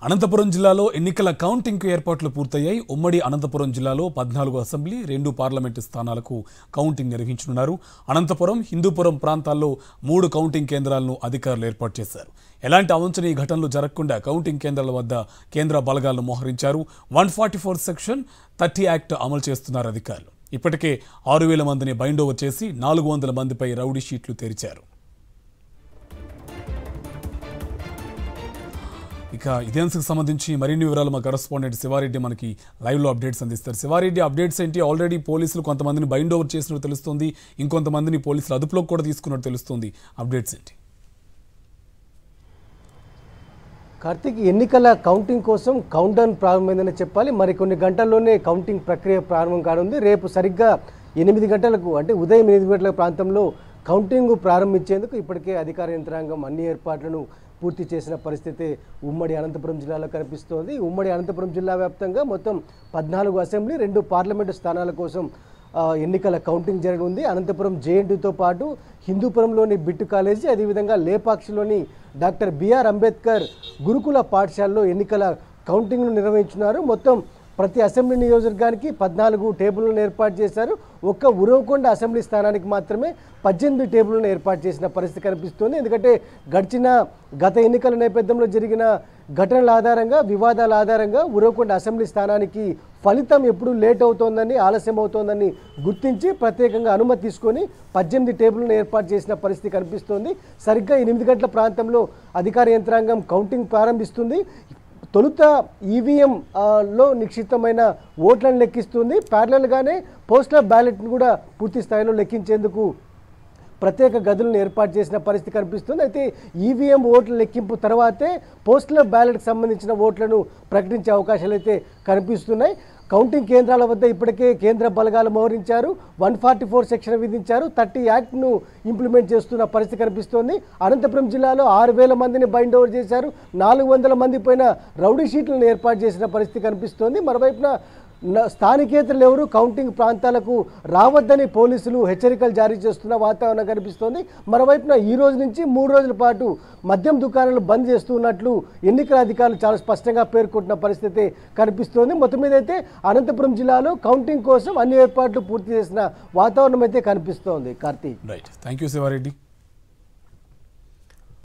అనంతపురం జిల్లాలో ఎన్నికల కౌంటింగ్కు ఏర్పాట్లు పూర్తయ్యాయి ఉమ్మడి అనంతపురం జిల్లాలో పద్నాలుగు అసెంబ్లీ రెండు పార్లమెంటు స్థానాలకు కౌంటింగ్ నిర్వహించనున్నారు అనంతపురం హిందూపురం ప్రాంతాల్లో మూడు కౌంటింగ్ కేంద్రాలను అధికారులు ఏర్పాటు చేశారు ఎలాంటి అవంచనీయ ఘటనలు జరగకుండా కౌంటింగ్ కేంద్రాల వద్ద కేంద్ర బలగాలను మోహరించారు one forty four section thirty act అమలు చేస్తున్నారు అధికారులు ఇప్పటికే ఆరు వేల మందిని బైండ్ ఓవర్ చేసి నాలుగు వందల మందిపై రౌడీ షీట్లు తెరిచారు ఇక ఇదే అంశకు సంబంధించి మరిన్ని వివరాలు మా కరస్పాండెంట్ శివారెడ్డి మనకి లైవ్లో అప్డేట్స్ అందిస్తారు శివారెడ్డి అప్డేట్స్ ఏంటి ఆల్రెడీ పోలీసులు కొంతమందిని బైండ్ ఓవర్ చేసినట్టు తెలుస్తుంది ఇంకొంతమందిని పోలీసులు అదుపులోకి కూడా తీసుకున్నట్టు తెలుస్తుంది అప్డేట్స్ ఏంటి కార్తీక్ ఎన్నికల కౌంటింగ్ కోసం కౌంట్ డౌన్ ప్రారంభమైందని చెప్పాలి మరికొన్ని గంటల్లోనే కౌంటింగ్ ప్రక్రియ ప్రారంభం కానుంది రేపు సరిగ్గా ఎనిమిది గంటలకు అంటే ఉదయం ఎనిమిది గంటల ప్రాంతంలో కౌంటింగ్ ప్రారంభించేందుకు ఇప్పటికే అధికార యంత్రాంగం అన్ని ఏర్పాట్లను పూర్తి చేసిన పరిస్థితి ఉమ్మడి అనంతపురం జిల్లాలో కనిపిస్తోంది ఉమ్మడి అనంతపురం జిల్లా వ్యాప్తంగా మొత్తం పద్నాలుగు అసెంబ్లీ రెండు పార్లమెంటు స్థానాల కోసం ఆ, ఎన్నికల కౌంటింగ్ జరగనుంది అనంతపురం జేఎన్టీతో పాటు హిందూపురంలోని బిట్టు కాలేజీ అదేవిధంగా లేపాక్షిలోని డాక్టర్ బిఆర్ అంబేద్కర్ గురుకుల పాఠశాలలో ఎన్నికల కౌంటింగ్ను నిర్వహించున్నారు మొత్తం ప్రతి అసెంబ్లీ నియోజకవర్గానికి పద్నాలుగు టేబుల్లను ఏర్పాటు చేశారు ఒక్క ఉరవకొండ అసెంబ్లీ స్థానానికి మాత్రమే పద్దెనిమిది టేబుల్లను ఏర్పాటు చేసిన పరిస్థితి కనిపిస్తుంది ఎందుకంటే గడిచిన గత ఎన్నికల నేపథ్యంలో జరిగిన ఘటనల ఆధారంగా వివాదాల ఆధారంగా ఉరవకొండ అసెంబ్లీ స్థానానికి ఫలితం ఎప్పుడు లేట్ అవుతోందని ఆలస్యం అవుతోందని గుర్తించి ప్రత్యేకంగా అనుమతి తీసుకొని పద్దెనిమిది టేబుల్ను ఏర్పాటు చేసిన పరిస్థితి కనిపిస్తోంది సరిగ్గా ఎనిమిది గంటల ప్రాంతంలో అధికార యంత్రాంగం కౌంటింగ్ ప్రారంభిస్తుంది తొలుత ఈవీఎం ఆ, లో నిక్షిప్తమైన ఓట్లను లెక్కిస్తుంది ప్యారలల్గానే పోస్టల్ బ్యాలెట్ను కూడా పూర్తి స్థాయిలో లెక్కించేందుకు ప్రత్యేక గదులను ఏర్పాటు చేసిన పరిస్థితి కనిపిస్తుంది అయితే ఈవీఎం ఓట్ల లెక్కింపు తర్వాతే పోస్టల్ బ్యాలెట్కి సంబంధించిన ఓట్లను ప్రకటించే అవకాశాలు అయితే కనిపిస్తున్నాయి కౌంటింగ్ కేంద్రాల వద్ద ఇప్పటికే కేంద్ర బలగాలు మోహరించారు వన్ ఫార్టీ ఫోర్ సెక్షన్ విధించారు థర్టీ యాక్ట్ను ఇంప్లిమెంట్ చేస్తున్న పరిస్థితి కనిపిస్తోంది అనంతపురం జిల్లాలో ఆరు వేల మందిని బైండ్ ఓవర్ చేశారు నాలుగు వందల మంది పైన రౌడీ షీట్లను ఏర్పాటు చేసిన పరిస్థితి కనిపిస్తోంది మరోవైపున న- స్థానికేతరులు ఎవరు కౌంటింగ్ ప్రాంతాలకు రావద్దని పోలీసులు హెచ్చరికలు జారీ చేస్తున్న వాతావరణం కనిపిస్తోంది మరోవైపున ఈ రోజు నుంచి మూడు రోజుల పాటు మద్యం దుకాణాలు బంద్ చేస్తున్నట్లు ఎన్నికల అధికారులు చాలా స్పష్టంగా పేర్కొంటున్న పరిస్థితి కనిపిస్తోంది మొత్తం మీద అయితే అనంతపురం జిల్లాలో కౌంటింగ్ కోసం అన్ని ఏర్పాట్లు పూర్తి చేసిన వాతావరణం అయితే కనిపిస్తోంది Karthik right thank you Sivareddy